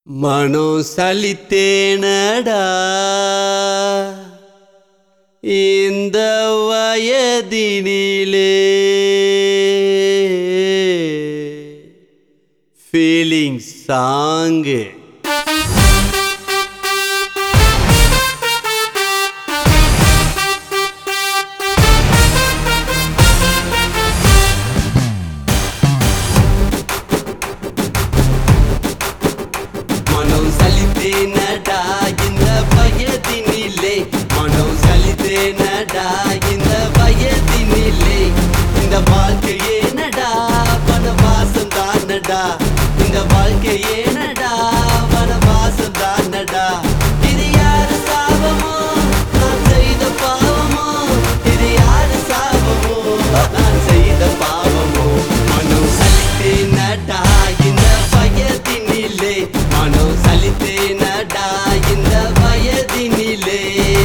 மனோ சலித்தேனடா இந்த வயதினிலே feeling song மனம் சலித்தேனடா இந்த வயதினிலே மனம் சலித்தேனடா இந்த வயதினிலே இந்த வாழ்க்கையே நடா வனவாசம் தானடா இந்த வாழ்க்கையே நடா வனவாசம் தானடா இது யாரு சாபமோ நான் செய்த பாவமோ இது யாரு சாபமோ நான் செய்த பாவமோ மனம் சலித்தேனடா இந்த வயதினிலே மனம் சலித்தேனடா இந்த வயதினிலே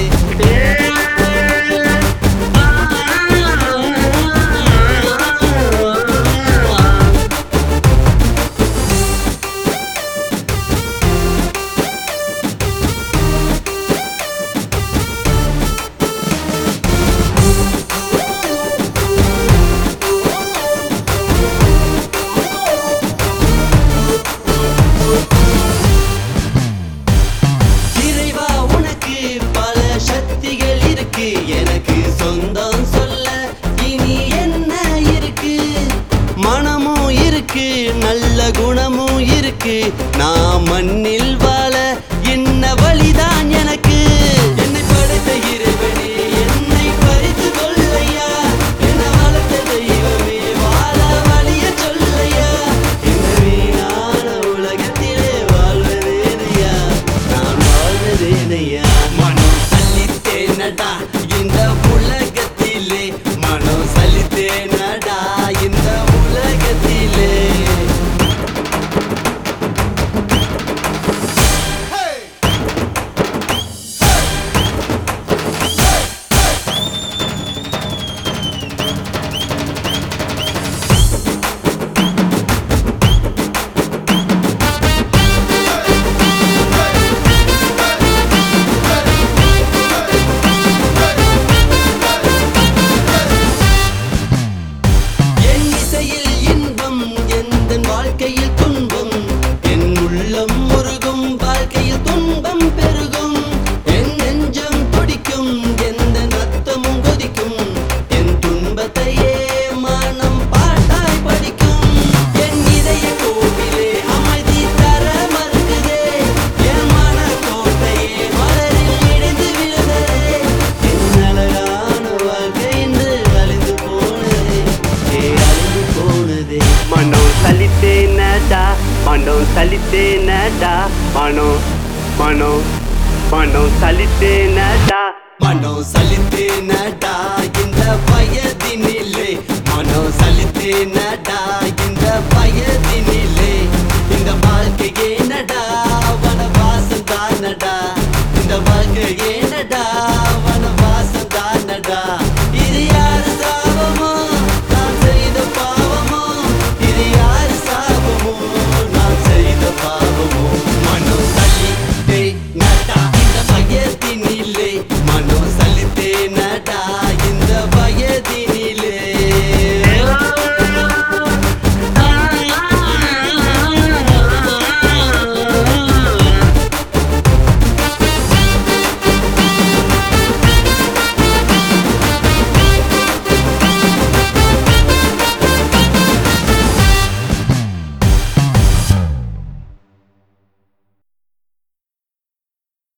இறைவா உனக்கு பல சக்திகள் இருக்கு எனக்கு சொந்தம் சொல்ல இனி என்ன இருக்கு மனமும் இருக்கு நல்ல குணமும் இருக்கு நான் மண்ணில் வாழ என்ன வழிதான் எனக்கு என்னை படைத்த இறைவனே என்னை பறித்து கொள்ளையா என்ன வளர்த்த தெய்வமே வாழ வழிய சொல்லையா இந்த வீணான உலகத்திலே வாழ்வதேனையா நான் வாழ்வதேனையா மனம் சலித்தேனடா இந்த உலகத்திலே மனம் சலித்தேனடா இந்த உலகத்திலே என் இசையில் இன்பம் எந்த வாழ்க்கையில் துன்பம் என் உள்ளம் முருகும் வாழ்க்கையில் துன்பம் பெருகும் என் நெஞ்சம் துடிக்கும் எந்த நத்தமும் கொதிக்கும் என் துன்பத்தையே மனம் பாட்டாய் படிக்கும் என் இதய கோவிலே அமைதி தர மறுக்குதே என் மன கோட்டையே மலரில் இடிந்து விழுதே என் அழகான வாழ்க்கை இன்று அழிந்து போனதே ஏ அழிந்து போனதே மனம் சலித்தேனடா மனம் சலித்தேனடா மனம் மனம் மனம் சலித்தேனடா மனம் சலித்தேனடா இந்த வயதினிலே மனம் சலித்தேனடா